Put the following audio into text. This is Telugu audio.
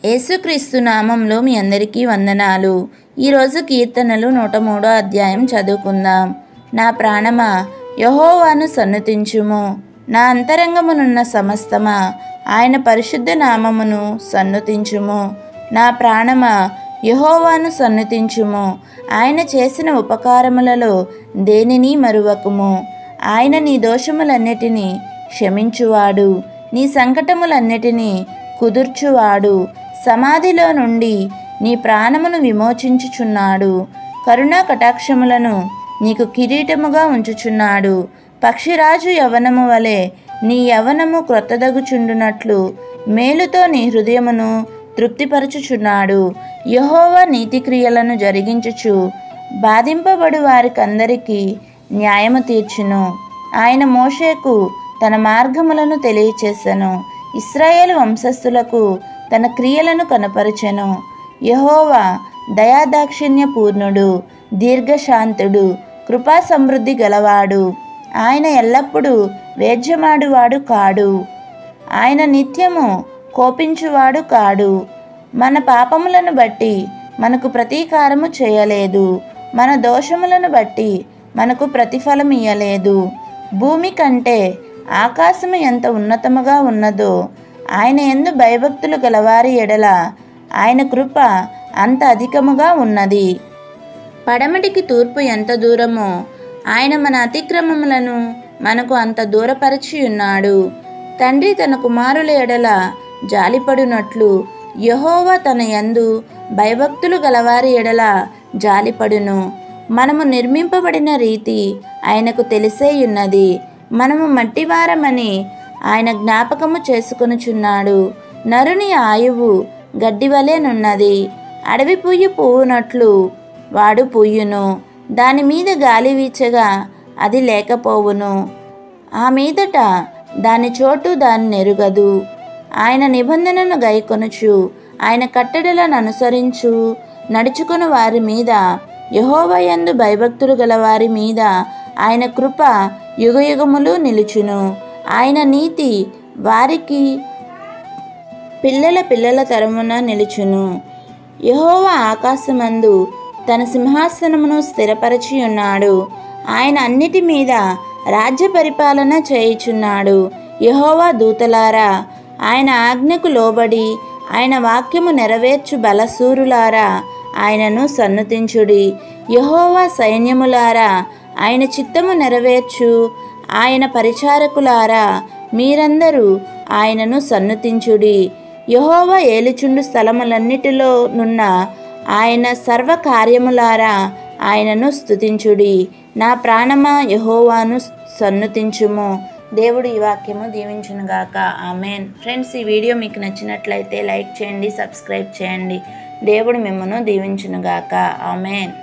యేసుక్రీస్తు నామంలో మీ అందరికీ వందనాలు ఈరోజు కీర్తనలు నూట మూడో అధ్యాయం చదువుకుందాం నా ప్రాణమా యహోవాను సన్నుతించుము నా అంతరంగమునున్న సమస్తమా ఆయన పరిశుద్ధ నామమును సన్నుతించుము నా ప్రాణమా యహోవాను సన్నుతించుము ఆయన చేసిన ఉపకారములలో దేనిని మరువకుము ఆయన నీ దోషములన్నిటినీ క్షమించువాడు నీ సంకటములన్నిటినీ కుదుర్చువాడు సమాధిలో నుండి నీ ప్రాణమును విమోచించుచున్నాడు కరుణా కటాక్షములను నీకు కిరీటముగా ఉంచుచున్నాడు పక్షిరాజు యవనము వలె నీ యవనము క్రొత్తదగుచుండునట్లు మేలుతో నీ హృదయమును తృప్తిపరచుచున్నాడు యహోవా నీతిక్రియలను జరిగించుచు బాధింపబడు వారికందరికీ న్యాయము తీర్చును ఆయన మోషేకు తన మార్గములను తెలియచేసెను ఇస్రాయేల్ వంశస్థులకు తన క్రియలను కనపరచెను యహోవా దయాదాక్షిణ్య పూర్ణుడు దీర్ఘశాంతుడు కృపా సమృద్ధి గలవాడు ఆయన ఎల్లప్పుడూ వేద్యమాడువాడు కాడు ఆయన నిత్యము కోపించువాడు కాడు మన పాపములను బట్టి మనకు ప్రతీకారము చేయలేదు మన దోషములను బట్టి మనకు ప్రతిఫలం ఇయ్యలేదు భూమి కంటే ఆకాశము ఎంత ఉన్నతముగా ఉన్నదో ఆయన ఎందు భయభక్తులు గలవారి ఎడల ఆయన కృప అంత అధికముగా ఉన్నది పడమటికి తూర్పు ఎంత దూరమో ఆయన మన అతిక్రమములను మనకు అంత దూరపరిచి ఉన్నాడు తండ్రి తన కుమారుల ఎడల జాలిపడునట్లు యహోవా తన యందు భయభక్తులు గలవారి ఎడల జాలిపడును మనము నిర్మింపబడిన రీతి ఆయనకు తెలిసే ఉన్నది మనము మట్టివారమని ఆయన జ్ఞాపకము చేసుకొనుచున్నాడు నరుని ఆయువు గడ్డివలెనున్నది అడవి పుయ్యి పువ్వునట్లు వాడు పుయ్యును దాని మీద గాలి వీచగా అది లేకపోవును ఆ మీదట దాని చోటు దాన్ని నెరుగదు ఆయన నిబంధనను గైకొనుచు ఆయన కట్టడలను అనుసరించు నడుచుకుని వారి మీద యహోవయందు భయభక్తులు గల వారి మీద ఆయన కృప యుగయుగములు నిలుచును ఆయన నీతి వారికి పిల్లల పిల్లల తరమున నిలుచును యహోవా ఆకాశమందు తన సింహాసనమును స్థిరపరచి ఉన్నాడు ఆయన అన్నిటి మీద రాజ్య పరిపాలన చేయుచున్నాడు యహోవా దూతలారా ఆయన ఆజ్ఞకు లోబడి ఆయన వాక్యము నెరవేర్చు బలసూరులారా ఆయనను సన్నుతించుడి యహోవా సైన్యములారా ఆయన చిత్తము నెరవేర్చు ఆయన పరిచారకులారా మీరందరూ ఆయనను సన్నుతించుడి యహోవా ఏలుచుండు స్థలములన్నిటిలో నున్న ఆయన సర్వ కార్యములారా ఆయనను స్తుతించుడి నా ప్రాణమా యహోవాను సన్నుతించుము దేవుడు ఈ వాక్యము దీవించునుగాక ఆమెన్ ఫ్రెండ్స్ ఈ వీడియో మీకు నచ్చినట్లయితే లైక్ చేయండి సబ్స్క్రైబ్ చేయండి దేవుడు మిమ్మను దీవించునుగాక ఆమెన్